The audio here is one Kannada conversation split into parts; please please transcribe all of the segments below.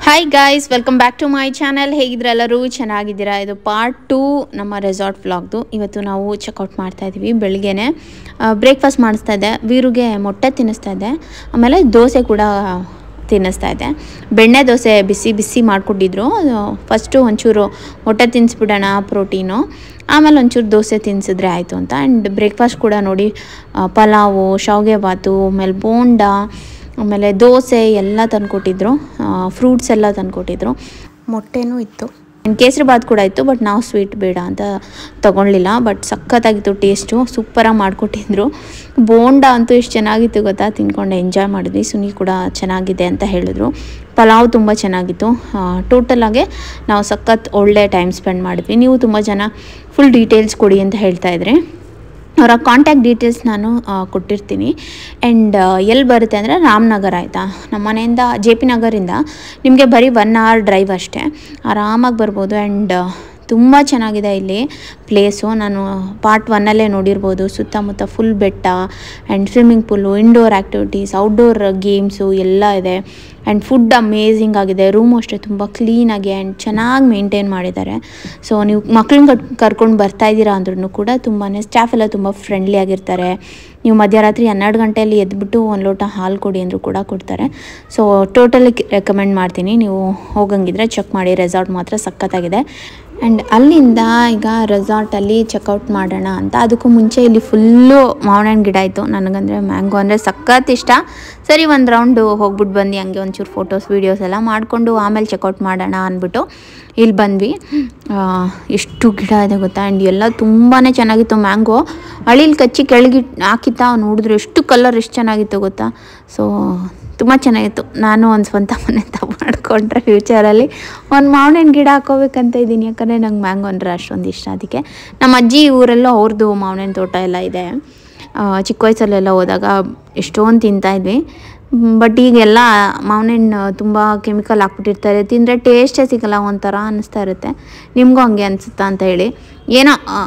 Hi guys welcome back to my channel ಹೇಗಿದ್ರೆ ಎಲ್ಲರೂ ಚೆನ್ನಾಗಿದ್ದೀರಾ ಇದು ಪಾರ್ಟ್ ಟೂ ನಮ್ಮ ರೆಸಾರ್ಟ್ ವ್ಲಾಗ್ದು ಇವತ್ತು ನಾವು ಚೆಕ್ಔಟ್ ಮಾಡ್ತಾ ಇದ್ದೀವಿ ಬೆಳಿಗ್ಗೆನೆ ಬ್ರೇಕ್ಫಾಸ್ಟ್ ಮಾಡಿಸ್ತಾ ಇದ್ದೆ ವೀರುಗೆ ಮೊಟ್ಟೆ ತಿನ್ನಿಸ್ತಾ ಇದ್ದೆ ಆಮೇಲೆ ದೋಸೆ ಕೂಡ ತಿನ್ನಿಸ್ತಾ ಇದ್ದೆ ಬೆಣ್ಣೆ ದೋಸೆ ಬಿಸಿ ಬಿಸಿ ಮಾಡಿಕೊಟ್ಟಿದ್ರು ಫಸ್ಟು ಒಂಚೂರು ಮೊಟ್ಟೆ ತಿನ್ನಿಸ್ಬಿಡೋಣ ಪ್ರೋಟೀನು ಆಮೇಲೆ ಒಂಚೂರು ದೋಸೆ ತಿನ್ನಿಸಿದ್ರೆ ಆಯಿತು ಅಂತ ಆ್ಯಂಡ್ ಬ್ರೇಕ್ಫಾಸ್ಟ್ ಕೂಡ ನೋಡಿ ಆ, ಪಲಾವು ಶಾವಿಗೆ ಬಾತು ಆಮೇಲೆ ಬೋಂಡ ಆಮೇಲೆ ದೋಸೆ ಎಲ್ಲ ತಂದುಕೊಟ್ಟಿದ್ರು ಫ್ರೂಟ್ಸ್ ಎಲ್ಲ ತಂದುಕೊಟ್ಟಿದ್ರು ಮೊಟ್ಟೆನೂ ಇತ್ತು ಆ್ಯಂಡ್ ಕೇಸರಿ ಬಾತ್ ಕೂಡ ಇತ್ತು ಬಟ್ ನಾವು ಸ್ವೀಟ್ ಬೇಡ ಅಂತ ತೊಗೊಳ್ಲಿಲ್ಲ ಬಟ್ ಸಖತ್ತಾಗಿತ್ತು ಟೇಸ್ಟು ಸೂಪರಾಗಿ ಮಾಡಿಕೊಟ್ಟಿದ್ರು ಬೋಂಡ ಅಂತೂ ಎಷ್ಟು ಚೆನ್ನಾಗಿತ್ತು ಗೊತ್ತಾ ತಿನ್ಕೊಂಡು ಎಂಜಾಯ್ ಮಾಡಿದ್ವಿ ಸುನಿ ಕೂಡ ಚೆನ್ನಾಗಿದೆ ಅಂತ ಹೇಳಿದ್ರು ಪಲಾವ್ ತುಂಬ ಚೆನ್ನಾಗಿತ್ತು ಟೋಟಲಾಗೆ ನಾವು ಸಖತ್ ಒಳ್ಳೆ ಟೈಮ್ ಸ್ಪೆಂಡ್ ಮಾಡಿದ್ವಿ ನೀವು ತುಂಬ ಜನ ಫುಲ್ ಡೀಟೇಲ್ಸ್ ಕೊಡಿ ಅಂತ ಹೇಳ್ತಾ ಇದ್ರಿ ಅವರ ಕಾಂಟ್ಯಾಕ್ಟ್ ಡೀಟೇಲ್ಸ್ ನಾನು ಆ, ಕೊಟ್ಟಿರ್ತೀನಿ ಆ್ಯಂಡ್ ಎಲ್ಲಿ ಬರುತ್ತೆ ಅಂದರೆ ರಾಮನಗರ ಆಯಿತಾ ನಮ್ಮ ಮನೆಯಿಂದ ಜೆ ಪಿ ನಗರಿಂದ ನಿಮಗೆ ಬರೀ ಒನ್ ಅವರ್ ಡ್ರೈವ್ ಅಷ್ಟೇ ಆರಾಮಾಗಿ ಬರ್ಬೋದು ಆ್ಯಂಡ್ ತುಂಬ ಚೆನ್ನಾಗಿದೆ ಇಲ್ಲಿ ಪ್ಲೇಸು ನಾನು ಪಾರ್ಟ್ ಒನ್ನಲ್ಲೇ ನೋಡಿರ್ಬೋದು ಸುತ್ತಮುತ್ತ ಫುಲ್ ಬೆಟ್ಟ and swimming pool indoor activities outdoor games ಎಲ್ಲ ಇದೆ ಆ್ಯಂಡ್ ಫುಡ್ ಅಮೇಝಿಂಗ್ ಆಗಿದೆ ರೂಮು ಅಷ್ಟೇ ತುಂಬ ಕ್ಲೀನಾಗಿ ಆ್ಯಂಡ್ ಚೆನ್ನಾಗಿ ಮೇಂಟೈನ್ ಮಾಡಿದ್ದಾರೆ ಸೊ ನೀವು ಮಕ್ಳನ್ನ ಕಟ್ ಕರ್ಕೊಂಡು ಬರ್ತಾ ಇದ್ದೀರಾ ಅಂದ್ರೂ ಕೂಡ ತುಂಬಾ ಸ್ಟಾಫ್ ಎಲ್ಲ ತುಂಬ ಫ್ರೆಂಡ್ಲಿ ಆಗಿರ್ತಾರೆ ನೀವು ಮಧ್ಯರಾತ್ರಿ ಹನ್ನೆರಡು ಗಂಟೆಯಲ್ಲಿ ಎದ್ಬಿಟ್ಟು ಒಂದು ಲೋಟ ಹಾಲು ಕೊಡಿ ಅಂದರೂ ಕೂಡ ಕೊಡ್ತಾರೆ ಸೊ ಟೋಟಲಿ ರೆಕಮೆಂಡ್ ಮಾಡ್ತೀನಿ ನೀವು ಹೋಗಂಗಿದ್ರೆ ಚೆಕ್ ಮಾಡಿ ರೆಸಾರ್ಟ್ ಮಾತ್ರ ಸಖತ್ತಾಗಿದೆ ಆ್ಯಂಡ್ ಅಲ್ಲಿಂದ ಈಗ ರೆಸಾರ್ಟಲ್ಲಿ ಚೆಕ್ಔಟ್ ಮಾಡೋಣ ಅಂತ ಅದಕ್ಕೂ ಮುಂಚೆ ಇಲ್ಲಿ ಫುಲ್ಲು ಮಾವಿನ ಹಣ್ಣು ಗಿಡ ಇತ್ತು ನನಗಂದರೆ ಮ್ಯಾಂಗೋ ಅಂದರೆ ಸಖತ್ ಇಷ್ಟ ಸರಿ ಒಂದು ರೌಂಡು ಹೋಗ್ಬಿಟ್ಟು ಬಂದು ಹಂಗೆ ಒಂಚೂರು ಫೋಟೋಸ್ ವೀಡಿಯೋಸ್ ಎಲ್ಲ ಮಾಡಿಕೊಂಡು ಆಮೇಲೆ ಚೆಕ್ಔಟ್ ಮಾಡೋಣ ಅಂದ್ಬಿಟ್ಟು ಇಲ್ಲಿ ಬಂದ್ವಿ ಆ, ಎಷ್ಟು ಗಿಡ ಇದೆ ಗೊತ್ತಾ ಆ್ಯಂಡ್ ಎಲ್ಲ ತುಂಬಾ ಚೆನ್ನಾಗಿತ್ತು ಮ್ಯಾಂಗೋ ಅಳಿಲ್ ಕಚ್ಚಿ ಕೆಳಗೆ ಹಾಕಿತ್ತಾ ನೋಡಿದ್ರೆ ಎಷ್ಟು ಕಲರ್ ಎಷ್ಟು ಚೆನ್ನಾಗಿತ್ತು ಗೊತ್ತಾ ಸೊ ತುಂಬ ಚೆನ್ನಾಗಿತ್ತು ನಾನು ಒಂದು ಸ್ವಂತ ಮನೆ ಅಂತ ಮಾಡಿಕೊಂಡ್ರೆ ಫ್ಯೂಚರಲ್ಲಿ ಒಂದು ಮಾವಿನ ಹಣ್ಣು ಗಿಡ ಹಾಕೋಬೇಕಂತ ಇದ್ದೀನಿ ಯಾಕಂದರೆ ನಂಗೆ ಮ್ಯಾಂಗೋ ಅಂದರೆ ಅಷ್ಟೊಂದು ಇಷ್ಟ ಅದಕ್ಕೆ ನಮ್ಮ ಅಜ್ಜಿ ಊರಲ್ಲೂ ಅವ್ರದ್ದು ಮಾವಿನ ಹಣ್ಣು ತೋಟ ಎಲ್ಲ ಇದೆ ಆ, ಚಿಕ್ಕ ವಯಸ್ಸಲ್ಲೆಲ್ಲ ಹೋದಾಗ ಎಷ್ಟೊಂದು ತಿಂತಾಯಿದ್ವಿ ಬಟ್ ಈಗೆಲ್ಲ ಮಾವಿನ ಹಣ್ಣು ತುಂಬ ಕೆಮಿಕಲ್ ಹಾಕ್ಬಿಟ್ಟಿರ್ತಾರೆ ತಿಂದರೆ ಟೇಸ್ಟೇ ಸಿಗಲ್ಲ ಒಂಥರ ಅನ್ನಿಸ್ತಾ ಇರುತ್ತೆ ನಿಮಗೂ ಹಂಗೆ ಅನಿಸುತ್ತಾ ಅಂತ ಹೇಳಿ ಏನೋ ಆ,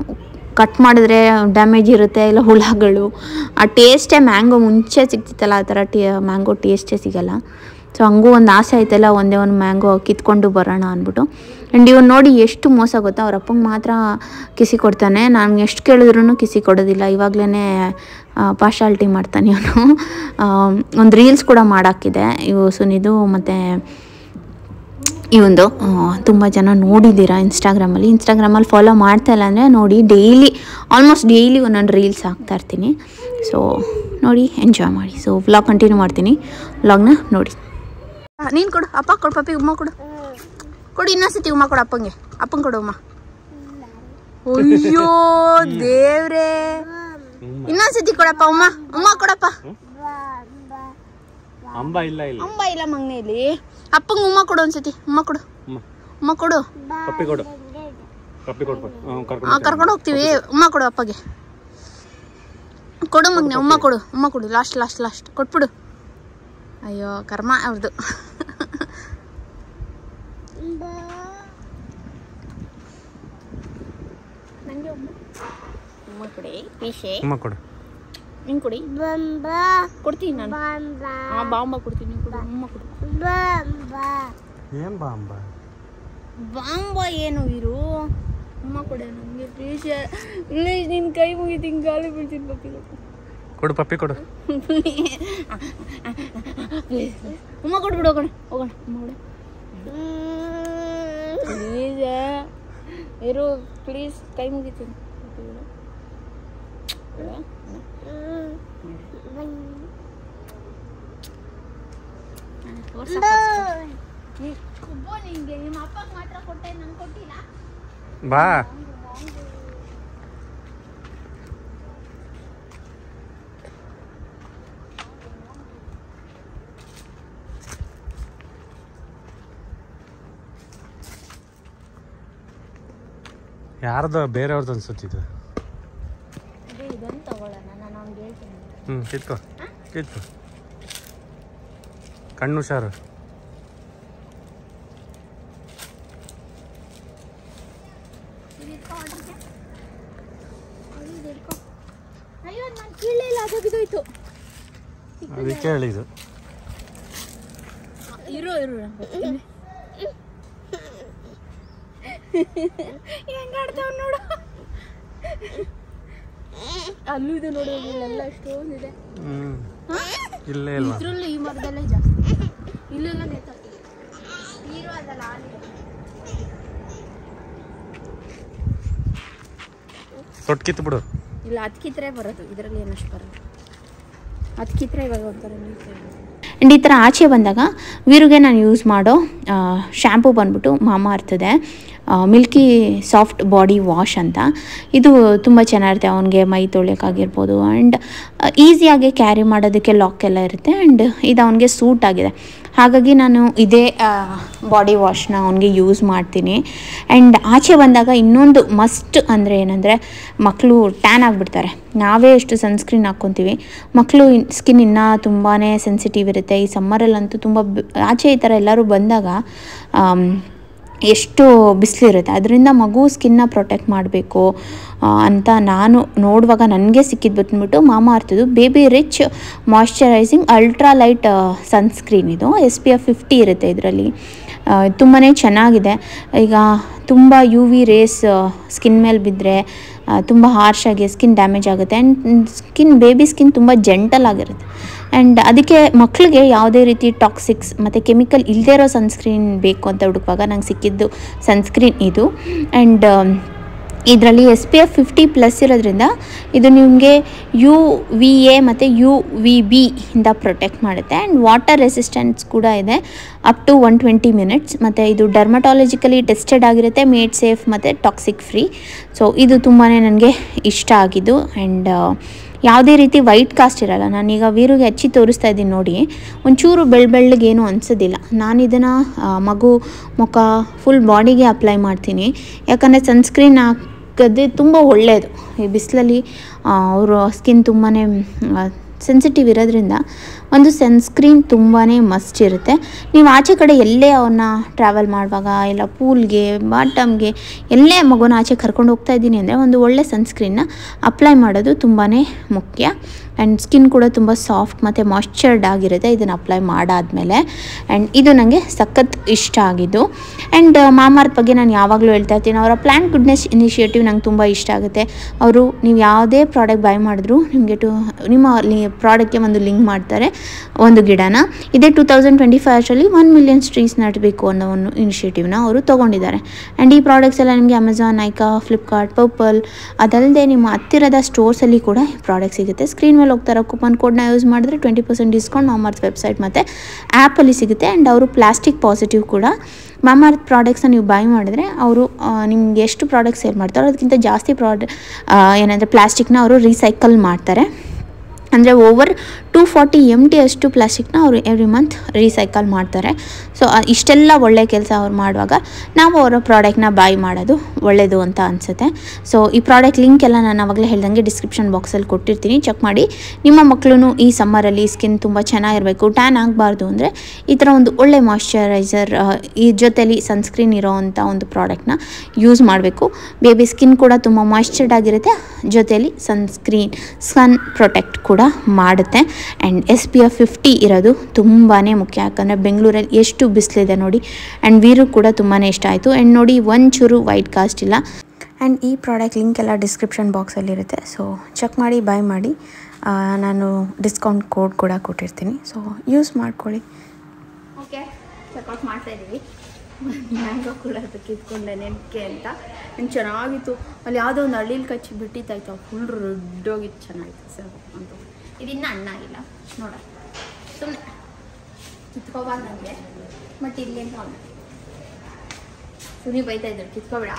ಕಟ್ ಮಾಡಿದ್ರೆ ಡ್ಯಾಮೇಜ್ ಇರುತ್ತೆ ಇಲ್ಲ ಹುಳಗಳು ಆ ಟೇಸ್ಟೇ ಮ್ಯಾಂಗೋ ಮುಂಚೆ ಸಿಗ್ತಿತ್ತಲ್ಲ ಆ ಥರ ಟೇ ಮ್ಯಾಂಗೋ ಟೇಸ್ಟೇ ಸಿಗಲ್ಲ ಸೊ ಹಂಗೂ ಒಂದು ಆಸೆ ಆಯ್ತಲ್ಲ ಒಂದೇ ಒಂದು ಮ್ಯಾಂಗೋ ಕಿತ್ಕೊಂಡು ಬರೋಣ ಅಂದ್ಬಿಟ್ಟು ಆ್ಯಂಡ್ ಇವ್ನು ನೋಡಿ ಎಷ್ಟು ಮೋಸ ಗೊತ್ತಾ ಅವ್ರ ಅಪ್ಪಂಗೆ ಮಾತ್ರ ಕಿಸಿ ಕೊಡ್ತಾನೆ ನಾನು ಎಷ್ಟು ಕೇಳಿದ್ರೂ ಕಿಸಿ ಕೊಡೋದಿಲ್ಲ ಇವಾಗಲೇ ಪಾರ್ಶಾಲಿಟಿ ಮಾಡ್ತಾನೆ ಇವನು ಒಂದು ರೀಲ್ಸ್ ಕೂಡ ಮಾಡಾಕಿದೆ ಇವು ಸುನಿದು ಮತ್ತು ಇವಂದು ತುಂಬ ಜನ ನೋಡಿದ್ದೀರಾ ಇನ್ಸ್ಟಾಗ್ರಾಮಲ್ಲಿ ಇನ್ಸ್ಟಾಗ್ರಾಮಲ್ಲಿ ಫಾಲೋ ಮಾಡ್ತಾ ಇಲ್ಲ ಅಂದರೆ ನೋಡಿ ಡೈಲಿ ಆಲ್ಮೋಸ್ಟ್ ಡೈಲಿ ಒಂದೊಂದು ರೀಲ್ಸ್ ಹಾಕ್ತಾ ಇರ್ತೀನಿ ಸೊ ನೋಡಿ ಎಂಜಾಯ್ ಮಾಡಿ ಸೊ ವ್ಲಾಗ್ ಕಂಟಿನ್ಯೂ ಮಾಡ್ತೀನಿ ವ್ಲಾಗ್ನ ನೋಡಿ ನೀನು ಕೊಡು ಅಪ್ಪ ಕೊಡು ಪಪ್ಪಿ ಉಮ್ಮ ಕೊಡು ಕೊಡು ಇನ್ನೊಂದ್ಸತಿ ಉಮ್ಮ ಕೊಡು ಅಪ್ಪಂಗೆ ಅಪ್ಪಂಗೆ ಕೊಡು ಉಮ್ಮ ಅಯ್ಯೋ ದೇವ್ರೇ ಇನ್ನೊಂದ್ಸತಿ ಕೊಡಪ್ಪ ಉಮ್ಮ ಉಮ್ಮ ಕೊಡಪ್ಪ ಅಂಬ ಇಲ್ಲ ಇಲ್ಲ ಅಂಬ ಇಲ್ಲ ಮಗ್ನೇಲಿ ಅಪ್ಪಂಗೆ ಉಮ್ಮ ಕೊಡು ಒಂದ್ಸತಿ ಉಮ್ಮ ಕೊಡು ಅಮ್ಮ ಉಮ್ಮ ಕೊಡು ಕಪ್ಪಿ ಕೊಡು ಕಪ್ಪಿ ಕೊಡ್ಬೇಕು ಹ್ಞೂ ಆ, ಕರ್ಕೊಂಡು ಕರ್ಕೊಂಡು ಹೋಗ್ತೀವಿ ಉಮ್ಮ ಕೊಡು ಅಪ್ಪಗೆ ಕೊಡು ಮಗ್ನೆ ಉಮ್ಮ ಕೊಡು ಉಮ್ಮ ಕೊಡು ಲಾಸ್ಟ್ ಲಾಸ್ಟ್ ಲಾಸ್ಟ್ ಕೊಟ್ಬಿಡು ಅಯ್ಯೋ ಕರ್ಮ ಅವ್ರದ್ದು ನಂಗೆ ಉಮ್ಮ ಉಮ್ಮ ಕೊಡಿ ವಿಷಯ ಅಮ್ಮ ಕೊಡು ನಿಂಗೆ ಕೊಡಿ ಕೊಡ್ತೀನಿ ನಾನು ಹಾಂ ಬಾಂಬ ಕೊಡ್ತೀನಿ ನೀನು ಕೊಡು ಉಮ್ಮ ಕೊಡು ಏನ್ ಬಾ ಅಂಬ ಬಾಂಬ ಏನು ಇರು ಉಮ್ಮ ಕೊಡೆ ನನಗೆ ಪ್ಲೀಸ್ ಪ್ಲೀಸ್ ನಿನ್ನ ಕೈ ಮುಗಿತೀನಿ ಗಾಳಿ ಬೀಳ್ತೀನಿ ಪಪ್ಪಿ ಕೊಡು ಪಪ್ಪಿ ಕೊಡು ಪ್ಲೀಸ್ ಉಮ್ಮ ಕೊಟ್ಬಿಡು ಹೋಗೋಣ ಹೋಗೋಣ ಉಮ್ಮ ಕೊಡು ಪ್ಲೀಸ್ ಇರು ಪ್ಲೀಸ್ ಕೈ ಮುಗಿತೀನಿ ನಿಂಗೆ ನಿಮ್ಮ ಅಪ್ಪಗೆ ಮಾತ್ರ ಕೊಟ್ಟೆ ನಂಗೆ ಕೊಟ್ಟಿಲ್ಲ ಬಾ ಯಾರ್ದು ಬೇರೆಯವ್ರದ್ದು ಅನ್ಸುತ್ತಿದ್ದು ಅದೇ ಇದೊಂದು ತಗೊಳ್ಳೋಣ ನಾನು ಅವ್ನಿಗೆ ಹೇಳ್ತೀನಿ ಹ್ಞೂ ಕಿತ್ಕೋ ಕಿತ್ಕೋ ಕಣ್ಣು ಹುಷಾರು ಅಯ್ಯೋ ನಾನು ಕೀಳೇ ಇಲ್ಲ ಅದು ಬಿದ್ದೋಯ್ತು ಅದಕ್ಕೆ ಹೇಳಿದ್ದು ಇರು ಇರು ಹೆಂಗ ಆಡ್ತಾವ ನೋಡು ಅಲ್ಲೂ ಇದೆ ನೋಡು ಇಲ್ಲೆಲ್ಲ ಎಷ್ಟೊಂದಿದೆ ಹ್ಮ್ ಇಲ್ಲೇ ಇಲ್ವಾ ಇದ್ರಲ್ಲೂ ಈ ಮರದಲ್ಲೇ ಜಾಸ್ತಿ ಇಲ್ಲೆಲ್ಲ ನೇತಾಡ್ತದೆ ನೀರು ಅದಲ್ಲ ಹಾಲಿದೆ ತೊಟ್ಟು ಕಿತ್ತು ಬಿಡು ಇಲ್ಲ ಹತ್ಕಿತ್ರೆ ಬರೋದು ಇದರಲ್ಲಿ ಏನಷ್ಟು ಬರೋದು ಹತ್ಕಿತ್ರೆ ಇವಾಗ ಒಂಥರ ಆ್ಯಂಡ್ ಈ ಥರ ಆಚೆ ಬಂದಾಗ ವೀರುಗೆ ನಾನು ಯೂಸ್ ಮಾಡೋ ಶ್ಯಾಂಪು ಬಂದ್ಬಿಟ್ಟು ಮಾಮ ಅರ್ಥದೆ ಮಿಲ್ಕಿ ಸಾಫ್ಟ್ ಬಾಡಿ ವಾಶ್ ಅಂತ ಇದು ತುಂಬ ಚೆನ್ನಾಗಿರುತ್ತೆ ಅವನಿಗೆ ಮೈ ತೊಳೆಯೋಕ್ಕಾಗಿರ್ಬೋದು ಆ್ಯಂಡ್ ಈಸಿಯಾಗಿ ಕ್ಯಾರಿ ಮಾಡೋದಕ್ಕೆ ಲಾಕ್ ಎಲ್ಲ ಇರುತ್ತೆ ಆ್ಯಂಡ್ ಇದು ಅವನಿಗೆ ಸೂಟ್ ಆಗಿದೆ ಹಾಗಾಗಿ ನಾನು ಇದೇ ಬಾಡಿ ವಾಶ್ನ ಅವನಿಗೆ ಯೂಸ್ ಮಾಡ್ತೀನಿ ಆ್ಯಂಡ್ ಆಚೆ ಬಂದಾಗ ಇನ್ನೊಂದು ಮಸ್ಟ್ ಅಂದರೆ ಏನಂದರೆ ಮಕ್ಕಳು ಟ್ಯಾನ್ ಆಗಿಬಿಡ್ತಾರೆ ನಾವೇ ಎಷ್ಟು ಸನ್ಸ್ಕ್ರೀನ್ ಹಾಕ್ಕೊತೀವಿ ಮಕ್ಕಳು ಸ್ಕಿನ್ ಇನ್ನೂ ತುಂಬಾ ಸೆನ್ಸಿಟಿವ್ ಇರುತ್ತೆ ಈ ಸಮ್ಮರಲ್ಲಂತೂ ತುಂಬ ಬ್- ಆಚೆ ಈ ಥರ ಎಲ್ಲರೂ ಬಂದಾಗ ಆಮ್, ಎಷ್ಟು ಬಿಸಿಲಿರುತ್ತೆ ಅದರಿಂದ ಮಗು ಸ್ಕಿನ್ನ ಪ್ರೊಟೆಕ್ಟ್ ಮಾಡಬೇಕು ಅಂತ ನಾನು ನೋಡುವಾಗ ನನಗೆ ಸಿಕ್ಕಿದ್ದು ಬಂದ್ಬಿಟ್ಟು ಮಾಮ ಅರ್ಥದ್ದು baby rich moisturising ultra light sunscreen ಇದು ಎಸ್ ಪಿ ಎಫ್ ಫಿಫ್ಟಿ ಇರುತ್ತೆ ಇದರಲ್ಲಿ ತುಂಬಾ ಚೆನ್ನಾಗಿದೆ ಈಗ ತುಂಬ ಯು ವಿ ರೇಸ್ ಸ್ಕಿನ್ ಮೇಲೆ ಬಿದ್ದರೆ ತುಂಬ ಹಾರ್ಶಾಗಿ ಸ್ಕಿನ್ ಡ್ಯಾಮೇಜ್ ಆಗುತ್ತೆ ಆ್ಯಂಡ್ ಸ್ಕಿನ್ ಬೇಬಿ ಸ್ಕಿನ್ ತುಂಬ ಜೆಂಟಲ್ ಆಗಿರುತ್ತೆ ಆ್ಯಂಡ್ ಅದಕ್ಕೆ ಮಕ್ಕಳಿಗೆ ಯಾವುದೇ ರೀತಿ ಟಾಕ್ಸಿಕ್ಸ್ ಮತ್ತು ಕೆಮಿಕಲ್ ಇಲ್ಲದೇ ಇರೋ ಸನ್ಸ್ಕ್ರೀನ್ ಬೇಕು ಅಂತ ಹುಡುಕುವಾಗ ನಂಗೆ ಸಿಕ್ಕಿದ್ದು ಸನ್ಸ್ಕ್ರೀನ್ ಇದು ಆ್ಯಂಡ್ ಇದರಲ್ಲಿ S P F fifty plus ಇರೋದ್ರಿಂದ ಇದು ನಿಮಗೆ ಯು ವಿ ಎ ಮತ್ತು ಯು ವಿ ಬಿ ಇಂದ ಪ್ರೊಟೆಕ್ಟ್ ಮಾಡುತ್ತೆ ಆ್ಯಂಡ್ ವಾಟರ್ ರೆಸಿಸ್ಟೆನ್ಸ್ ಕೂಡ ಇದೆ up to one twenty minutes ಮತ್ತು ಇದು ಡರ್ಮಟಾಲಜಿಕಲಿ ಟೆಸ್ಟೆಡ್ ಆಗಿರುತ್ತೆ ಮೇಡ್ ಸೇಫ್ ಮತ್ತು ಟಾಕ್ಸಿಕ್ ಫ್ರೀ ಸೊ ಇದು ತುಂಬಾ ನನಗೆ ಇಷ್ಟ ಆಗಿದ್ದು ಆ್ಯಂಡ್ ಯಾವುದೇ ರೀತಿ ವೈಟ್ ಕಾಸ್ಟ್ ಇರಲ್ಲ ನಾನೀಗ ವೀರುಗೆ ಹಚ್ಚಿ ತೋರಿಸ್ತಾ ಇದ್ದೀನಿ ನೋಡಿ ಒಂಚೂರು ಬೆಳ್ಳ ಬೆಳ್ಳಗೇನು ಅನಿಸೋದಿಲ್ಲ ನಾನು ಇದನ್ನು ಮಗು ಮುಖ ಫುಲ್ ಬಾಡಿಗೆ ಅಪ್ಲೈ ಮಾಡ್ತೀನಿ ಯಾಕಂದರೆ ಸನ್ಸ್ಕ್ರೀನ್ ಹಾಕೋದೇ ತುಂಬ ಒಳ್ಳೆಯದು ಈ ಬಿಸಿಲಲ್ಲಿ ಅವರು ಸ್ಕಿನ್ ತುಂಬಾ ಸೆನ್ಸಿಟಿವ್ ಇರೋದ್ರಿಂದ ಒಂದು ಸನ್ಸ್ಕ್ರೀನ್ ತುಂಬಾ ಮಸ್ಟ್ ಇರುತ್ತೆ ನೀವು ಆಚೆ ಕಡೆ ಎಲ್ಲೇ ಅವನ್ನ ಟ್ರಾವೆಲ್ ಮಾಡುವಾಗ ಇಲ್ಲ ಪೂಲ್ಗೆ ಬಾಟಮ್ಗೆ ಎಲ್ಲೇ ಮಗುನ ಆಚೆ ಕರ್ಕೊಂಡು ಹೋಗ್ತಾ ಇದ್ದೀನಿ ಅಂದರೆ ಒಂದು ಒಳ್ಳೆ ಸನ್ಸ್ಕ್ರೀನ್ನ ಅಪ್ಲೈ ಮಾಡೋದು ತುಂಬಾ ಮುಖ್ಯ ಆ್ಯಂಡ್ ಸ್ಕಿನ್ ಕೂಡ ತುಂಬ ಸಾಫ್ಟ್ ಮತ್ತು ಮಾಯ್ಶ್ಚರ್ಡ್ ಆಗಿರುತ್ತೆ ಇದನ್ನು ಅಪ್ಲೈ ಮಾಡಾದಮೇಲೆ ಆ್ಯಂಡ್ ಇದು ನನಗೆ ಸಖತ್ ಇಷ್ಟ ಆಗಿದ್ದು ಆ್ಯಂಡ್ ಮಾಮಾರ್ತ್ ಬಗ್ಗೆ ನಾನು ಯಾವಾಗಲೂ ಹೇಳ್ತಾ ಇರ್ತೀನಿ ಅವರ ಪ್ಲ್ಯಾನ್ ಗುಡ್ನೆಸ್ ಇನಿಷಿಯೇಟಿವ್ ನಂಗೆ ತುಂಬ ಇಷ್ಟ ಆಗುತ್ತೆ ಅವರು ನೀವು ಯಾವುದೇ ಪ್ರಾಡಕ್ಟ್ ಬೈ ಮಾಡಿದ್ರು ನಿಮಗೆ ಟು ನಿಮ್ಮ ಪ್ರಾಡಕ್ಟ್ಗೆ ಒಂದು ಲಿಂಕ್ ಮಾಡ್ತಾರೆ ಒಂದು ಗಿಡನ ಇದೇ ಟೂ ತೌಸಂಡ್ ಟ್ವೆಂಟಿ ಫೈವ್ ಅಷ್ಟರಲ್ಲಿ ಒನ್ ಮಿಲಿಯನ್ ಟ್ರೀಸ್ ನಡಬೇಕು ಅನ್ನೋ ಒಂದು ಇನಿಷಿಯೇಟಿವ್ನ ಅವರು ತೊಗೊಂಡಿದ್ದಾರೆ ಆ್ಯಂಡ್ ಈ ಪ್ರಾಡಕ್ಟ್ಸ್ ಎಲ್ಲ ನಿಮಗೆ ಅಮೆಝಾನ್ ನೈಕಾ ಫ್ಲಿಪ್ಕಾರ್ಟ್ ಪರ್ಪಲ್ ಅದಲ್ಲದೆ ನಿಮ್ಮ ಹತ್ತಿರದ ಸ್ಟೋರ್ಸಲ್ಲಿ ಕೂಡ ಈ ಪ್ರಾಡಕ್ಟ್ ಸಿಗುತ್ತೆ ಸ್ಕ್ರೀನ್ ಮೇಲೆ ಹೋಗ್ತಾರೋ ಕೂಪನ್ ಕೋಡ್ನ ಯೂಸ್ ಮಾಡಿದ್ರೆ twenty percent discount Mamaearth website ಮತ್ತು ಆ್ಯಪಲ್ಲಿ ಸಿಗುತ್ತೆ ಆ್ಯಂಡ್ ಅವರು ಪ್ಲಾಸ್ಟಿಕ್ ಪಾಸಿಟಿವ್ ಕೂಡ ಮಾಮಾರ್ತ್ ಪ್ರಾಡಕ್ಟ್ಸ್ನ ನೀವು ಬೈ ಮಾಡಿದ್ರೆ ಅವರು ನಿಮ್ಗೆ ಎಷ್ಟು ಪ್ರಾಡಕ್ಟ್ ಸೇಲ್ ಮಾಡ್ತಾರೋ ಅದಕ್ಕಿಂತ ಜಾಸ್ತಿ ಪ್ರಾಡ ಏನಂದರೆ ಪ್ಲಾಸ್ಟಿಕ್ನ ಅವರು ರೀಸೈಕಲ್ ಮಾಡ್ತಾರೆ ಅಂದರೆ over two forty M T ಅಷ್ಟು ಪ್ಲಾಸ್ಟಿಕ್ನ ಅವರು ಎವ್ರಿ ಮಂತ್ ರೀಸೈಕಲ್ ಮಾಡ್ತಾರೆ ಸೊ ಇಷ್ಟೆಲ್ಲ ಒಳ್ಳೆ ಕೆಲಸ ಅವ್ರು ಮಾಡುವಾಗ ನಾವು ಅವರ ಪ್ರಾಡಕ್ಟ್ನ ಬೈ ಮಾಡೋದು ಒಳ್ಳೆಯದು ಅಂತ ಅನಿಸುತ್ತೆ ಸೊ ಈ ಪ್ರಾಡಕ್ಟ್ ಲಿಂಕ್ ಎಲ್ಲ ನಾನು ಅವಾಗಲೇ ಹೇಳ್ದಂಗೆ ಡಿಸ್ಕ್ರಿಪ್ಷನ್ ಬಾಕ್ಸಲ್ಲಿ ಕೊಟ್ಟಿರ್ತೀನಿ ಚೆಕ್ ಮಾಡಿ ನಿಮ್ಮ ಮಕ್ಕಳು ಈ ಸಮ್ಮರಲ್ಲಿ ಸ್ಕಿನ್ ತುಂಬ ಚೆನ್ನಾಗಿರಬೇಕು ಟ್ಯಾನ್ ಆಗಬಾರ್ದು ಅಂದರೆ ಈ ಥರ ಒಂದು ಒಳ್ಳೆ ಮಾಯ್ಶ್ಚರೈಸರ್ ಈ ಜೊತೆಲಿ ಸನ್ಸ್ಕ್ರೀನ್ ಇರೋವಂಥ ಒಂದು ಪ್ರಾಡಕ್ಟ್ನ ಯೂಸ್ ಮಾಡಬೇಕು ಬೇಬಿ ಸ್ಕಿನ್ ಕೂಡ ತುಂಬ ಮಾಯ್ಶ್ಚರ್ಡ್ ಆಗಿರುತ್ತೆ ಜೊತೆಲಿ ಸನ್ಸ್ಕ್ರೀನ್ ಸನ್ ಪ್ರೊಟೆಕ್ಟ್ ಕೂಡ ಮಾಡುತ್ತೆ and S P F fifty ಇರೋದು ತುಂಬಾ ಮುಖ್ಯ ಯಾಕಂದರೆ ಬೆಂಗಳೂರಲ್ಲಿ ಎಷ್ಟು ಬಿಸಿಲಿದೆ ನೋಡಿ ಆ್ಯಂಡ್ ವೀರು ಕೂಡ ತುಂಬಾ ಇಷ್ಟ ಆಯಿತು ಆ್ಯಂಡ್ ನೋಡಿ ಒಂಚೂರು ವೈಟ್ ಕಾಸ್ಟ್ ಇಲ್ಲ ಆ್ಯಂಡ್ ಈ ಪ್ರಾಡಕ್ಟ್ ಲಿಂಕ್ ಎಲ್ಲ ಡಿಸ್ಕ್ರಿಪ್ಷನ್ ಬಾಕ್ಸಲ್ಲಿರುತ್ತೆ ಸೊ ಚೆಕ್ ಮಾಡಿ ಬೈ ಮಾಡಿ ಆ, ನಾನು ಡಿಸ್ಕೌಂಟ್ ಕೋಡ್ ಕೂಡ ಕೊಟ್ಟಿರ್ತೀನಿ ಸೊ ಯೂಸ್ ಮಾಡ್ಕೊಳ್ಳಿ ಓಕೆ ಚೆಕ್ಔಟ್ ಮಾಡ್ತಾ ಇದ್ದೀವಿ ಮ್ಯಾಂಗೋ ಕೂಡ ಅದಕ್ಕೆ ಇಟ್ಕೊಂಡೆ ನೆನಕೆ ಅಂತ ನಂಗೆ ಚೆನ್ನಾಗಿತ್ತು ಅಲ್ಲಿ ಯಾವುದೋ ಒಂದು ಹಳ್ಳಿಲಿ ಕಚ್ಚಿ ಬಿಟ್ಟಿತ್ತಾಯ್ತು ಫುಲ್ ರೆಡ್ಡೋಗಿತ್ತು ಚೆನ್ನಾಗಿತ್ತು ಸರ್ ಅಂತ ಇದಿನ್ನೂ ಅಣ್ಣ ಆಗಿಲ್ಲ ನೋಡ ಸುಮ್ಮನೆ ಕಿತ್ಕೋಬಾರ್ದು ನನಗೆ ಬಟ್ ಇಲ್ಲಿ ಅಂತ ಅವನು ಸುನಿ ಬೈತಾ ಇದ್ರು ಕಿತ್ಕೋಬೇಡ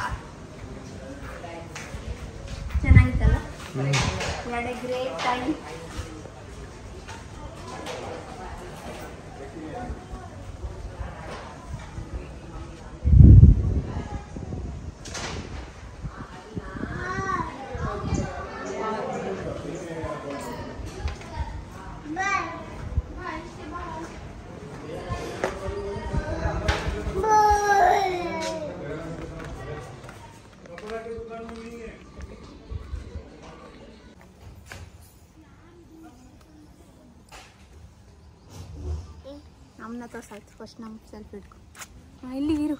ಚೆನ್ನಾಗಿತ್ತಲ್ಲ ಎರಡೇ ಗ್ರೇಟ್ ಟೈಮ್ ತೋರ್ಸಾಯ್ತು ಫಸ್ಟ್ ನಮ್ಮ ಸೆಲ್ಫಿ ಹಿಡ್ಕೊ ಹಾಂ ಇಲ್ಲಿ ಇರು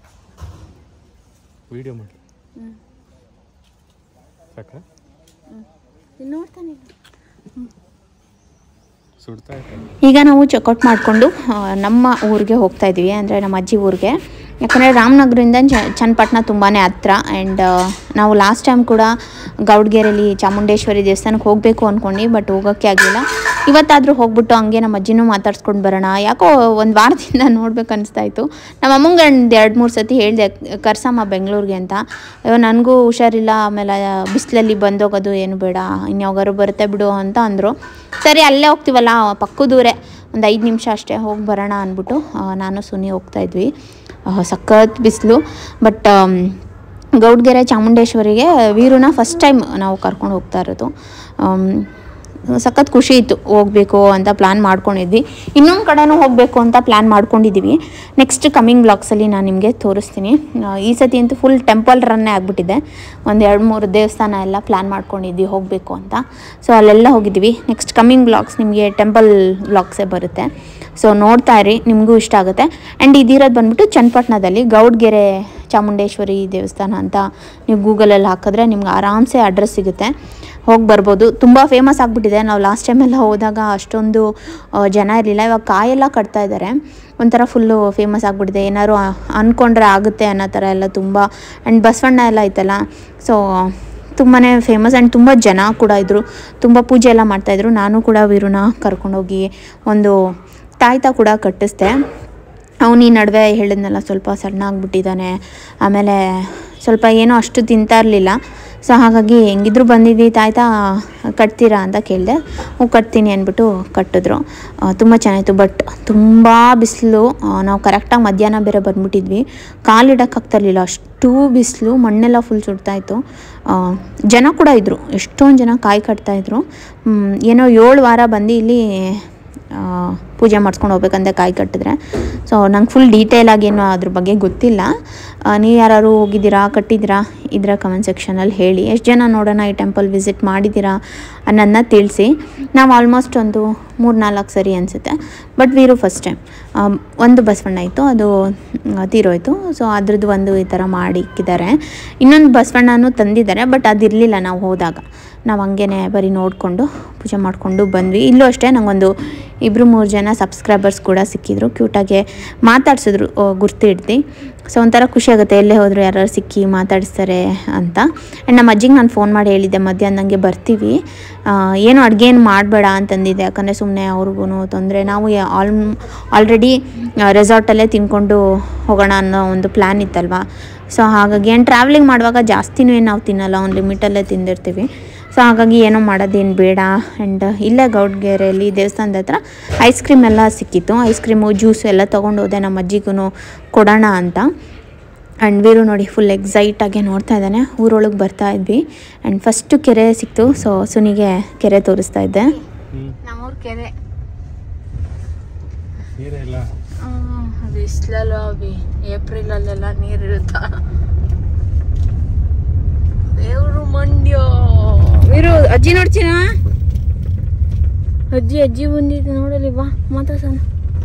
ವಿಡಿಯೋ ಮಾಡಿ ಹ್ಞೂ ಸಾಕ ಹ್ಞೂ ಇಲ್ಲಿ ನೋಡ್ತಾನೆ ಸುಡ್ತಾ ಇರ್ತದೆ ಈಗ ನಾವು ಚೆಕ್ಔಟ್ ಮಾಡಿಕೊಂಡು ನಮ್ಮ ಊರಿಗೆ ಹೋಗ್ತಾ ಇದ್ವಿ ಅಂದರೆ ನಮ್ಮ ಅಜ್ಜಿ ಊರಿಗೆ ಯಾಕಂದರೆ ರಾಮನಗರದಿಂದ ಚ ಚನ್ನಪಟ್ಟಣ ತುಂಬಾ ಹತ್ರ ಆ್ಯಂಡ್ ನಾವು ಲಾಸ್ಟ್ ಟೈಮ್ ಕೂಡ ಗೌಡ್ಗೆರೆಯಲ್ಲಿ ಚಾಮುಂಡೇಶ್ವರಿ ದೇವಸ್ಥಾನಕ್ಕೆ ಹೋಗಬೇಕು ಅಂದ್ಕೊಂಡು ಬಟ್ ಹೋಗೋಕ್ಕೆ ಆಗಲಿಲ್ಲ ಇವತ್ತಾದರೂ ಹೋಗ್ಬಿಟ್ಟು ಹಂಗೆ ನಮ್ಮ ಅಜ್ಜಿನೂ ಮಾತಾಡ್ಸ್ಕೊಂಡು ಬರೋಣ ಯಾಕೋ ಒಂದು ವಾರದಿಂದ ನೋಡ್ಬೇಕು ಅನಿಸ್ತಾ ಇತ್ತು ನಮ್ಮ ಅಮ್ಮಂಗೆ ಒಂದು ಎರಡು ಮೂರು ಸತಿ ಹೇಳಿದೆ ಕರ್ಸಮ್ಮ ಬೆಂಗಳೂರಿಗೆ ಅಂತ ಅಯ್ಯೋ ನನಗೂ ಹುಷಾರಿಲ್ಲ ಆಮೇಲೆ ಬಿಸಿಲಲ್ಲಿ ಬಂದೋಗೋದು ಏನು ಬೇಡ ಇನ್ಯಾವಾಗಾರು ಬರುತ್ತೆ ಬಿಡು ಅಂತ ಅಂದರು ಸರಿ ಅಲ್ಲೇ ಹೋಗ್ತೀವಲ್ಲ ಪಕ್ಕದೂರೇ ಒಂದು ಐದು ನಿಮಿಷ ಅಷ್ಟೇ ಹೋಗಿ ಬರೋಣ ಅಂದ್ಬಿಟ್ಟು ಆ, ನಾನು ಸುನಿ ಹೋಗ್ತಾ ಇದ್ವಿ ಆ, ಸಖತ್ ಬಿಸಿಲು ಬಟ್ ಗೌಡ್ಗೆರೆ ಚಾಮುಂಡೇಶ್ವರಿಗೆ ವೀರುನ ಫಸ್ಟ್ ಟೈಮ್ ನಾವು ಕರ್ಕೊಂಡು ಹೋಗ್ತಾ ಇರೋದು ಆಮ್, ಸಖತ್ ಖುಷಿ ಇತ್ತು ಹೋಗಬೇಕು ಅಂತ ಪ್ಲ್ಯಾನ್ ಮಾಡ್ಕೊಂಡಿದ್ವಿ ಇನ್ನೊಂದು ಕಡೆನೂ ಹೋಗಬೇಕು ಅಂತ ಪ್ಲ್ಯಾನ್ ಮಾಡ್ಕೊಂಡಿದ್ದೀವಿ ನೆಕ್ಸ್ಟ್ ಕಮಿಂಗ್ ಬ್ಲಾಗ್ಸಲ್ಲಿ ನಾನು ನಿಮಗೆ ತೋರಿಸ್ತೀನಿ ಆ, ಈ ಸತಿ ಅಂತೂ ಫುಲ್ ಟೆಂಪಲ್ ರನ್ನೇ ಆಗಿಬಿಟ್ಟಿದೆ ಒಂದು ಎರಡು ಮೂರು ದೇವಸ್ಥಾನ ಎಲ್ಲ ಪ್ಲ್ಯಾನ್ ಮಾಡ್ಕೊಂಡಿದ್ವಿ ಹೋಗಬೇಕು ಅಂತ ಸೊ ಅಲ್ಲೆಲ್ಲ ಹೋಗಿದ್ವಿ ನೆಕ್ಸ್ಟ್ ಕಮಿಂಗ್ ಬ್ಲಾಗ್ಸ್ ನಿಮಗೆ ಟೆಂಪಲ್ ಬ್ಲಾಗ್ಸೇ ಬರುತ್ತೆ ಸೊ ನೋಡ್ತಾ ಇರಿ ನಿಮಗೂ ಇಷ್ಟ ಆಗುತ್ತೆ ಆ್ಯಂಡ್ ಇದಿರೋದು ಬಂದ್ಬಿಟ್ಟು ಚನ್ನಪಟ್ಟಣದಲ್ಲಿ ಗೌಡ್ಗೆರೆ ಚಾಮುಂಡೇಶ್ವರಿ ದೇವಸ್ಥಾನ ಅಂತ ನೀವು ಗೂಗಲಲ್ಲಿ ಹಾಕಿದ್ರೆ ನಿಮ್ಗೆ ಆರಾಮ್ಸೆ ಅಡ್ರೆಸ್ ಸಿಗುತ್ತೆ ಹೋಗಿ ಬರ್ಬೋದು ತುಂಬ ಫೇಮಸ್ ಆಗಿಬಿಟ್ಟಿದೆ ನಾವು ಲಾಸ್ಟ್ ಟೈಮೆಲ್ಲ ಹೋದಾಗ ಅಷ್ಟೊಂದು ಆ, ಜನ ಇರಲಿಲ್ಲ ಇವಾಗ ಕಾಯೆಲ್ಲ ಕಟ್ತಾ ಇದ್ದಾರೆ ಒಂಥರ ಫುಲ್ಲು ಫೇಮಸ್ ಆಗಿಬಿಟ್ಟಿದೆ ಏನಾದ್ರು ಆ- ಅಂದ್ಕೊಂಡ್ರೆ ಆಗುತ್ತೆ ಅನ್ನೋ ಥರ ಎಲ್ಲ ತುಂಬ ಆ್ಯಂಡ್ ಬಸವಣ್ಣ ಎಲ್ಲ ಐತಲ್ಲ ಸೊ ತುಂಬಾ ಫೇಮಸ್ ಆ್ಯಂಡ್ ತುಂಬ ಜನ ಕೂಡ ಇದ್ದರು ತುಂಬ ಪೂಜೆ ಎಲ್ಲ ಮಾಡ್ತಾಯಿದ್ರು ನಾನು ಕೂಡ ವೀರುನ ಕರ್ಕೊಂಡೋಗಿ ಒಂದು ತಾಯ್ತ ಕೂಡ ಕಟ್ಟಿಸ್ದೆ ಅವನು ಈ ನಡುವೆ ಹೇಳಿದ್ನಲ್ಲ ಸ್ವಲ್ಪ ಸಣ್ಣ ಆಗ್ಬಿಟ್ಟಿದ್ದಾನೆ ಆಮೇಲೆ ಸ್ವಲ್ಪ ಏನೋ ಅಷ್ಟು ತಿಂತಾ ಇರಲಿಲ್ಲ ಸೊ ಹಾಗಾಗಿ ಹೆಂಗಿದ್ರು ಬಂದಿದ್ವಿ ತಾಯ್ತಾ ಕಟ್ತೀರಾ ಅಂತ ಕೇಳಿದೆ ಹ್ಞೂ ಕಟ್ತೀನಿ ಅಂದ್ಬಿಟ್ಟು ಕಟ್ಟಿದ್ರು ತುಂಬ ಚೆನ್ನಾಗಿತ್ತು ಬಟ್ ತುಂಬ ಬಿಸಿಲು ನಾವು ಕರೆಕ್ಟಾಗಿ ಮಧ್ಯಾಹ್ನ ಬೇರೆ ಬಂದ್ಬಿಟ್ಟಿದ್ವಿ ಕಾಲಿಡೋಕ್ಕಾಗ್ತಿರ್ಲಿಲ್ಲ ಅಷ್ಟು ಬಿಸಿಲು ಮಣ್ಣೆಲ್ಲ ಫುಲ್ ಸುಡ್ತಾಯಿತ್ತು ಜನ ಕೂಡ ಇದ್ದರು ಎಷ್ಟೊಂದು ಜನ ಕಾಯಿ ಕಟ್ತಾಯಿದ್ರು ಮ್, ಏನೋ ಏಳು ವಾರ ಬಂದು ಇಲ್ಲಿ ಆ, ಪೂಜೆ ಮಾಡಿಸ್ಕೊಂಡು ಹೋಗ್ಬೇಕಂತೆ ಕಾಯಿ ಕಟ್ಟಿದ್ರೆ ಸೊ ನಂಗೆ ಫುಲ್ ಡೀಟೇಲಾಗಿ ಏನು ಅದ್ರ ಬಗ್ಗೆ ಗೊತ್ತಿಲ್ಲ ನೀವು ಯಾರು ಹೋಗಿದ್ದೀರಾ ಕಟ್ಟಿದ್ದೀರಾ ಇದರ ಕಮೆಂಟ್ ಸೆಕ್ಷನಲ್ಲಿ ಹೇಳಿ ಎಷ್ಟು ಜನ ನೋಡೋಣ ಈ ಟೆಂಪಲ್ ವಿಸಿಟ್ ಮಾಡಿದ್ದೀರಾ ಅನ್ನೋದನ್ನ ತಿಳಿಸಿ ನಾವು ಆಲ್ಮೋಸ್ಟ್ ಒಂದು ಮೂರು ನಾಲ್ಕು ಸರಿ ಅನಿಸುತ್ತೆ ಬಟ್ ವೀರು ಫಸ್ಟ್ ಟೈಮ್ ಒಂದು ಬಸವಣ್ಣ ಇತ್ತು ಅದು ಮ್, ತೀರೋಯ್ತು ಸೊ ಅದ್ರದ್ದು ಒಂದು ಈ ಥರ ಮಾಡಿಕ್ಕಿದ್ದಾರೆ ಇನ್ನೊಂದು ಬಸವಣ್ಣನೂ ತಂದಿದ್ದಾರೆ ಬಟ್ ಅದಿರಲಿಲ್ಲ ನಾವು ಹೋದಾಗ ನಾವು ಹಂಗೇನೆ ಬರೀ ನೋಡಿಕೊಂಡು ಪೂಜೆ ಮಾಡಿಕೊಂಡು ಬಂದ್ವಿ ಇಲ್ಲೂ ಅಷ್ಟೇ ನಂಗೊಂದು ಇಬ್ಬರು ಮೂರು ಜನ ಸಬ್ಸ್ಕ್ರೈಬರ್ಸ್ ಕೂಡ ಸಿಕ್ಕಿದ್ರು ಕ್ಯೂಟಾಗೆ ಮಾತಾಡ್ಸಿದ್ರು ಆ, ಗುರ್ತು ಹಿಡ್ದು ಸೊ ಒಂಥರ ಖುಷಿ ಆಗುತ್ತೆ ಎಲ್ಲೇ ಹೋದರೂ ಯಾರು ಸಿಕ್ಕಿ ಮಾತಾಡಿಸ್ತಾರೆ ಅಂತ ಆ್ಯಂಡ್ ನಮ್ಮ ಅಜ್ಜಿಗೆ ನಾನು ಫೋನ್ ಮಾಡಿ ಹೇಳಿದ್ದೆ ಮಧ್ಯಾಹ್ನ ನನಗೆ ಬರ್ತೀವಿ ಆ, ಏನು ಅಡುಗೆ ಏನು ಮಾಡಬೇಡ ಅಂತಂದಿದ್ದೆ ಯಾಕಂದರೆ ಸುಮ್ಮನೆ ಅವ್ರಿಗೂ ತೊಂದರೆ ನಾವು ಆಲ್ ಆಲ್ರೆಡಿ ರೆಸಾರ್ಟಲ್ಲೇ ತಿನ್ಕೊಂಡು ಹೋಗೋಣ ಅನ್ನೋ ಒಂದು ಪ್ಲ್ಯಾನ್ ಇತ್ತಲ್ವ ಸೊ ಹಾಗಾಗಿ ಏನು ಟ್ರಾವೆಲಿಂಗ್ ಮಾಡುವಾಗ ಜಾಸ್ತಿನೂ ಏನು ನಾವು ತಿನ್ನಲ್ಲ ಒಂದು ಲಿಮಿಟಲ್ಲೇ ತಿಂದಿರ್ತೀವಿ ಸೊ ಹಾಗಾಗಿ ಏನೂ ಮಾಡೋದೇನು ಬೇಡ ಆ್ಯಂಡ್ ಇಲ್ಲೇ ಗೌಡ್ಗೆರೆಯಲ್ಲಿ ದೇವಸ್ಥಾನದ ಹತ್ರ ಐಸ್ ಕ್ರೀಮ್ ಎಲ್ಲ ಸಿಕ್ಕಿತ್ತು ಐಸ್ ಕ್ರೀಮು ಜ್ಯೂಸು ಎಲ್ಲ ತೊಗೊಂಡು ಹೋದೆ ನಮ್ಮ ಅಜ್ಜಿಗೂ ಕೊಡೋಣ ಅಂತ ಆ್ಯಂಡ್ ವೀರು ನೋಡಿ ಫುಲ್ ಎಕ್ಸೈಟಾಗಿ ನೋಡ್ತಾ ಇದ್ದಾನೆ ಊರೊಳಗೆ ಬರ್ತಾ ಇದ್ವಿ ಆ್ಯಂಡ್ ಫಸ್ಟು ಕೆರೆ ಸಿಕ್ತು ಸೊ ಸುನಿಗೆ ಕೆರೆ ತೋರಿಸ್ತಾ ಇದ್ದೆ ಹ್ಞೂ ನಮ್ಮೂರ ಕೆರೆ ನೀರೇ ಇಲ್ಲ ಬಿಸಿಲಲ್ಲ ಅವಿ ಏಪ್ರಿಲಲ್ಲೆಲ್ಲ ನೀರಿರುತ್ತಾ ದೇವರು ಮಂಡ್ಯ ವೀರು ಅಜ್ಜಿ ನೋಡ್ತೀನ ಅಜ್ಜಿ ಅಜ್ಜಿ ಬಂದಿದ್ದು ನೋಡಲಿ ಬಾ ಮಾತಾಡ್ಸೋಣ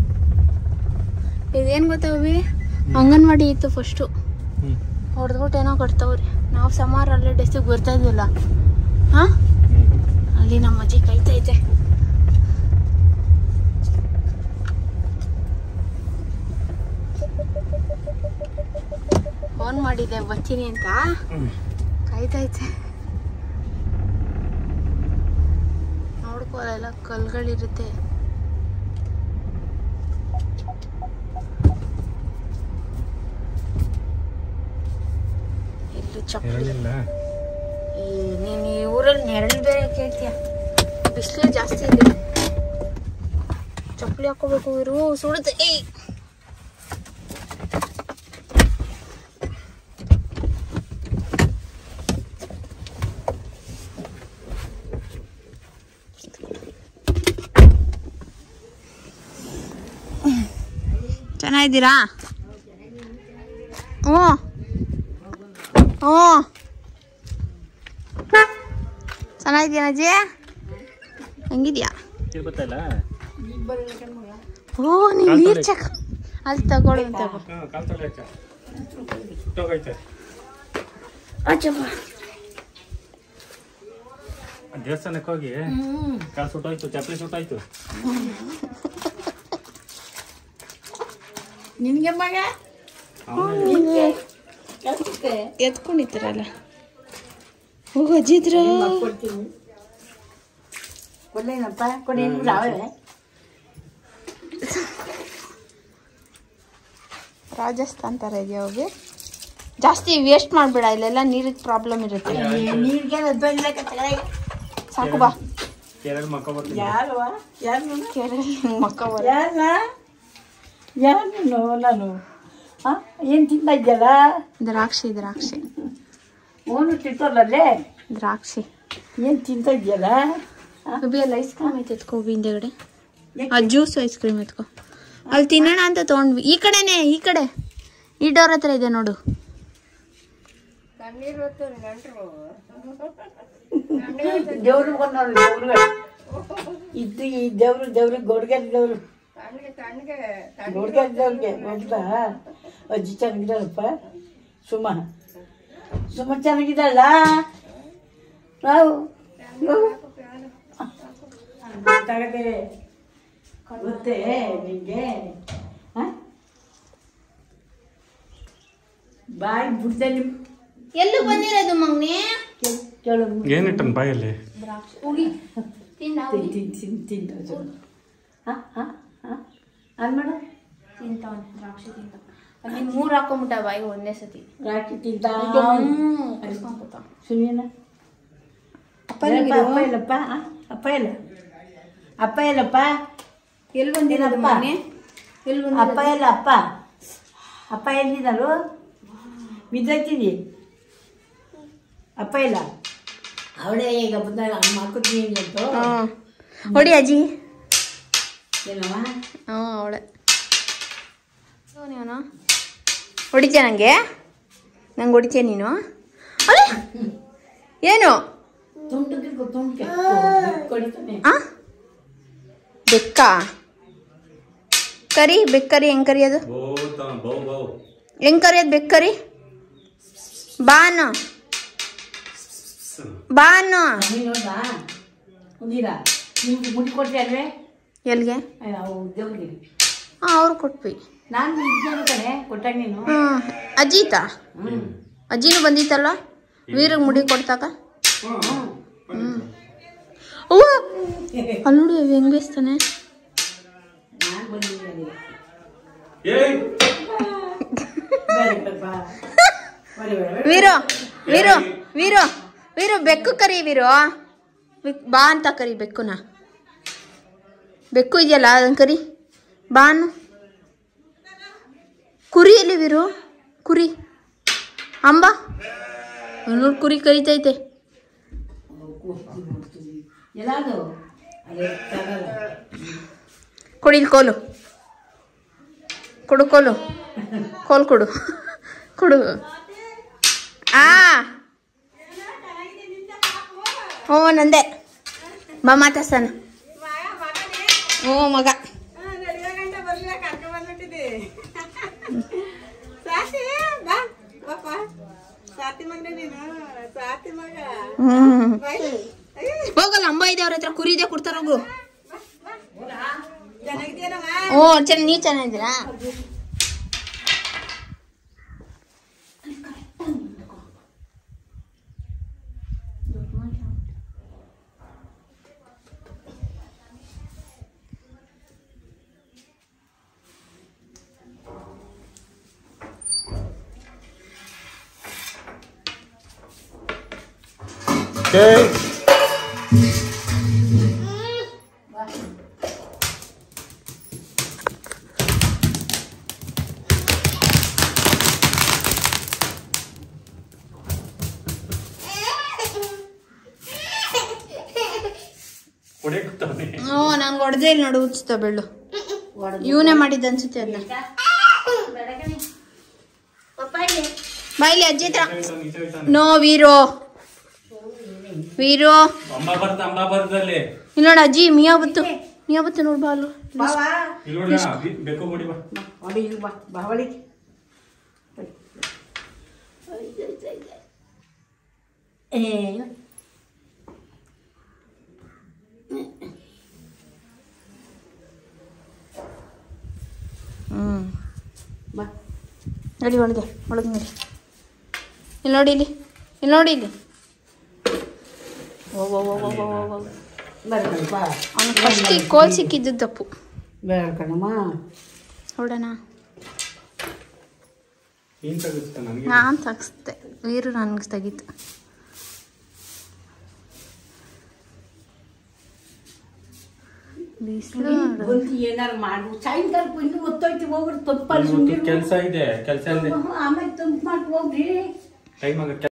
ಇದೇನು ಗೊತ್ತಾ ಅವಿ ಅಂಗನವಾಡಿ ಇತ್ತು ಫಸ್ಟು ಹ್ಞೂ ಹೊಡೆದ್ಬಿಟ್ಟು ಏನೋ ಕಟ್ತಾವ್ರಿ ನಾವು ಸಮಾರ ಅಲ್ಲೇ ಡೆಸ್ಟಿಗೆ ಬರ್ತಾ ಇದ್ವಲ್ಲ ಹಾಂ ಹ್ಞೂ ಅಲ್ಲಿ ನಮ್ಮ ಅಜ್ಜಿ ಕೈತೈತೆ ಫೋನ್ ಮಾಡಿದ್ದೆ ಬರ್ತೀನಿ ಅಂತ ಕಾಯ್ತೈತೆ ನೋಡ್ಕೋಲ್ಲ ಕಲ್ಗಳಿರುತ್ತೆ ಎಲ್ಲೂ ಚಪ್ಪಲಿ ಎರಡಿಲ್ಲ ಈ ನೀನು ಈ ಊರಲ್ಲಿ ನೆರಳು ಬೇರೆ ಕೇಳ್ತೀಯ ಬಿಸಿಲು ಜಾಸ್ತಿ ಇದೆ ಚಪ್ಪಲಿ ಹಾಕೋಬೇಕು ಇರು ಸುಡುತ್ತೆ ಏಯ್ ಚೆನ್ನಾಗಿದ್ದೀರಾ ಹ್ಞೂ ಹ್ಞೂ ಚೆನ್ನಾಗಿದ್ಯಾ ಅಜ್ಜಿ ಹೆಂಗಿದ್ಯಾ ಗೊತ್ತಾಯಿಲ್ಲ ಓ ನೀನ್ ನೀರ್ ಚಕ್ ಅಲ್ಲಿ ತಗೊಳ್ಳು ಅಂತ ಹಾಂ ಕಾಲು ತಲೆ ಹಾಕ ಸುಟ್ಟೋಗೈತೆ ಅಜ್ಜಪ್ಪ ಆ ದೇವಸ್ಥಾನಕ್ಕೆ ಹೋಗಿ ಕಾಲು ಸುಟ್ಟೋಯ್ತು ಚಪ್ಪಲಿ ಸುಟ್ಟೋಯ್ತು ನಿನಗೆ ಮಗ ಎತ್ಕೊಂಡಿರ್ತಾರಲ್ಲ ಹೋಗೋ ಅಜ್ಜಿದ್ರ ಕೊಡ್ತೀನಿ ಕೊಡ್ಲೇನಪ್ಪ ಕೊಡೇನು ರಾವಳೆ ರಾಜಸ್ಥಾನ್ ಥರ ಇದೆಯಾ ಹೋಗಿ ಜಾಸ್ತಿ ವೇಸ್ಟ್ ಮಾಡ್ಬೇಡ ಇಲ್ಲೆಲ್ಲ ನೀರಿಗೆ ಪ್ರಾಬ್ಲಮ್ ಇರುತ್ತೆ ನೀರಿಗೆ ಬಂದ್ರೆ ಕತ್ತಲಾಗ ಸಾಕು ಬಾ ಕೇರಳ ಮಕ್ಕ ಬರ್ತೀನಿ ಯಾರವ ಯಾರು ಕೇರಳ ಮಕ್ಕ ಬರ ಯಾರ ಯಾರು ನಾನು ಹಾಂ ಏನು ತಿಂತ ಇದ್ದಲ್ಲ ದ್ರಾಕ್ಷಿ ದ್ರಾಕ್ಷಿ ಓನು ತಿಂತಲ್ಲೇ ದ್ರಾಕ್ಷಿ ಏನು ತಿಂತ ಇದೆಯಲ್ಲ ಅಬ್ಬಿ ಅಲ್ಲಿ ಐಸ್ ಕ್ರೀಮ್ ಐತೆ ಎತ್ಕೋ ಒಬ್ಬಿ ಹಿಂದೆಗಡೆ ಆ ಜ್ಯೂಸ್ ಐಸ್ ಕ್ರೀಮ್ ಎತ್ಕೋ ಅಲ್ಲಿ ತಿನ್ನೋಣ ಅಂತ ತೊಗೊಂಡ್ವಿ ಈ ಕಡೆನೇ ಈ ಕಡೆ ಈ ಡೋರ್ ಹತ್ರ ಇದೆ ನೋಡು ದೇವ್ರು ಬಂದವ್ರು ದೇವ್ರು ಇದ್ದು ಈ ದೇವ್ರು ದೇವ್ರು ಗೋಡ್ಗೆ ದೇವ್ರು ಗೋಡ್ಗೆ ದೇವ್ರಿಗೆ ಗೊತ್ತಾ ಅಜ್ಜಿ ಚೆನ್ನಾಗಿದ್ದಾಳಪ್ಪ ಸುಮ ಸುಮ ಚೆನ್ನಾಗಿದ್ದಾಳ ನಾವು ತಗದೆ ಗೊತ್ತೇ ನಿಂಗೆ ಹ? ಬಾಯಿ ಬಿಡ್ದೆ ನಿಮ್ ಎಲ್ಲೂ ಬಂದಿರೋದು ಮಗ್ನೆ ಕೇಳು ಏನಿಟ್ಟನ್ ಬಾಯಲ್ಲಿ ತಿನ್ ತಿನ್ ತಿನ್ ತಿಂತ ಹಾಂ ಹಾಂ ಹಾಂ ಅದು ಮಾಡು ತಿಂತಾವನೆ ದ್ರಾಕ್ಷಿ ತಿಂತ ಅಲ್ಲಿ ಮೂರು ಹಾಕೊಂಬಿಟ್ಟ ಬಾಯಿಗೆ ಒಂದೇ ಸತಿ ರಾಕಿ ತಿಂತ ಕರ್ಕೊಂಡ್ ಸುನಿಯನ ಅಪ್ಪ ಅಪ್ಪ ಅಪ್ಪ ಇಲ್ಲಪ್ಪ ಆ? ಅಪ್ಪ ಇಲ್ಲ ಅಪ್ಪ ಇಲ್ಲಪ್ಪ ಎಲ್ಲಿ ಬಂದಿರೋದು ಏನಪ್ಪ? ಮಗ್ನೆ ಎಲ್ಲಿ ಅಪ್ಪ ಇಲ್ಲ ಅಪ್ಪ ಅಪ್ಪ ಎಲ್ಲಿದ್ದಾರು ಬಿದ್ದೋಗ್ತೀನಿ ಅಪ್ಪ ಇಲ್ಲ ಅವಳೇ ಈಗ ಬಂದಾಗ ಮಾಡ್ಕೊತೀನಿ ಅಂತು ಹಾಂ ಹೊಡಿ ಅಜ್ಜಿ ಏನವ ಹ್ಞೂ ಅವಳೆ ನೀವನು ಹೊಡಿತೀಯ ನನಗೆ ನಂಗೆ ಹೊಡಿತೀಯ ನೀನು ಅರೆ ಏನು ತುಂಟಕ್ಕೆ ತುಂಟಕ್ಕೆ ಕೊಡಿತಾನೆ ಆ ಬೆಕ್ಕ ಕರಿ ಬೆಕ್ಕರಿ ಹೆಂಗ್ ಕರಿಯೋದು ಬೌ ಬೌ ಹೆಂಗ್ ಕರಿಯೋದು ಬೆಕ್ಕರಿ ಬಾನು ಬಾನು ನೀನು ನೋಡ್ದಾ ಒಂದಿರಾ ನಿಮ್ಗೆ ಮುಡಿ ಕೊಟ್ಟೆ ಅಲ್ವೇ ಎಲ್ಲಿಗೆ ಅವು ದೇವ್ರಿಗೆ ಹಾಂ ಅವ್ರು ಕೊಟ್ವಿ ನಾನು ಇದ್ದೇನೆ ಕಣೆ ಕೊಟ್ಟಾಗ ನೀನು ಹ್ಞೂ ಅಜ್ಜಿತಾ ಹ್ಞೂ ಅಜ್ಜಿನೂ ಬಂದಿತ್ತಲ್ಲ ವೀರಿಗೆ ಮುಡಿ ಕೊಡ್ತಾಕ ಹ್ಞೂ ಅವ್ವ ಅಲ್ಲಿ ನೋಡಿ ಅವ್ ಹೆಂಗ್ ಬೇಯಿಸ್ತಾನೆ ನಾನು ಬಂದಿದ್ದೀನಿ ಏಯ್ ಬೇರೆ ಬಾ ಬರೀ ಬೇಡ ವೀರು ವೀರು ವೀರು ವೀರು ಬೆಕ್ಕು ಕರಿ ವೀರು ಬೆಕ್- ಬಾ ಅಂತ ಕರಿ ಬೆಕ್ಕುನ ಬೆಕ್ಕು ಇದೆಯಲ್ಲ ಅದನ್ನ ಕರಿ ಬಾನು ಕುರಿ ಎಲ್ಲಿ ವೀರು ಕುರಿ ಅಂಬ ನೋಡಿ ಕುರಿ ಕರಿತೈತೆ ಎಲ್ಲಾದು ಅದೇ ತಗಲ್ಲ ಕೊಡಿಲ್ ಕೋಲು ಕೊಡು ಕೋಲು ಕೋಲ್ ಕೊಡು ಕೊಡು ಆ ಓ ನಂದೆ ಬಾ ಮಾತಾಡ್ತಾನ ಓ ಮಗ ಹ್ಮ್ ಹೋಗಲ್ಲ ಅಂಬ ಇದೆ ಅವ್ರ ಹತ್ರ ಕುರಿ ಇದೆ ಕೊಡ್ತಾರ ಹೋಗು ಓ ಚೆನ್ನ ನೀ ಚೆನ್ನಾಗಿದ್ದೀರಾ ಏಯ್ ಹೊಡೆಯಕ್ತಾನೆ ಓ ನಂಗೆ ಹೊಡೆದೇ ಇಲ್ಲ ನೋಡು ಉಚ್ಚಿತ ಬೆಳ್ಳು ಇವನೇ ಮಾಡಿದ್ದ ಅನ್ಸುತ್ತೆ ಅದನ್ನ ಬಾಯ್ಲಿ ಅಜ್ಜಿ ಹತ್ರ ನೋ ವೀರೋ ವೀರೋ ಅಂಬ ಬರ್ತ ಅಂಬ ಬರ್ದಲ್ಲಿ ಇಲ್ಲಿ ನೋಡು ಅಜ್ಜಿ ಮಿಯಾ ಬತ್ತು ನೀ ಯಾವತ್ತು ನೋಡ್ ಬಾಲು ಬಾವಾ ಇಲ್ಲಿ ನೋಡಿ ಬೇಕು ಬಿಡಿ ಬಾ ಹೊಡಿ ಬಾ ಬಾ ಹೊಡಿ ಏ ಹ್ಮ್ ಬಾ ನಡಿ ಒಳಗೆ ಒಳಗೆ ನಡಿ ಇಲ್ಲಿ ನೋಡಿ ಇಲ್ಲಿ ಇಲ್ಲಿ ನೋಡಿ ಇಲ್ಲಿ ಓ ಓ ಓ ಓ ಓ ಓ ಓ ಬರ್ರಿ ಬಾ ಅವ್ನು ಫಸ್ಟಿಗೆ ಕೋಲ್ ಸಿಕ್ಕಿದ್ದು ತಪ್ಪು ಬೇಡ ಕಣಮ್ಮ ಹೊಡೋಣ ನೀನ್ ತೆಗಿಸ್ತ ನನಗೆ ನಾನು ತೆಗಿಸ್ದೆ ವೀರು ನನಗೆ ತೆಗೀತು ಬಿಸಿಲು ಬಂದು ಏನಾರು ಮಾಡು ಸಾಯಂಕಾಲ ಇನ್ನೂ ಒತ್ತೋಯ್ತು ಹೋಗ್ರಿ ತಪ್ಪಲ್ಲಿ ಸುಮ್ಮನೆ ಕೆಲಸ ಇದೆ ಕೆಲಸ ಇದೆ ಆಮೇಲೆ ತಂಪು ಮಾಡಿ ಹೋಗ್ರಿ ಟೈಮ್ ಆಗುತ್ತೆ